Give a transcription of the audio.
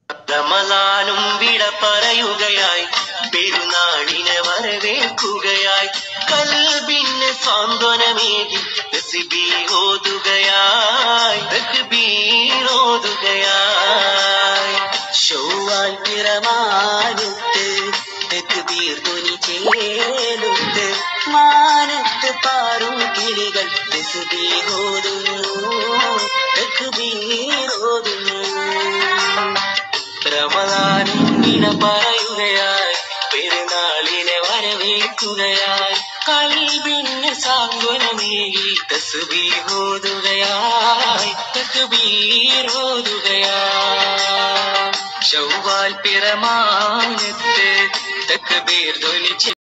റമലാനും വിട പറയുകയായി പെരുന്നാളിനെ വരവേൽക്കുകയായി കൽബിന് സാന്ത്വനമേകി തസ്ബീഹ് ഓതുകയായി തക്ബീർ ഓതുകയായി ചൊവ്വാൽ പിറമാനത്ത് തെക്കുബീർ ധ്വനി ചേലുത്ത് മാനത്ത് പാറും കിളികൾ തെക്കുബീരോതുന്നു തെക്കുബീരോതുന്നു റമദാനിനെ പറയുകയായി പെരുന്നാളിനെ വരവേൽക്കുകയായി കൽബിന് സാന്ത്വനമേകി തസ്ബീഹ് ഓതുകയായി തക്ബീർ ഓതുകയായി ചൊവ്വാൽ പിറമാനത്ത് തക്ബീർ ധ്വനിച്ച്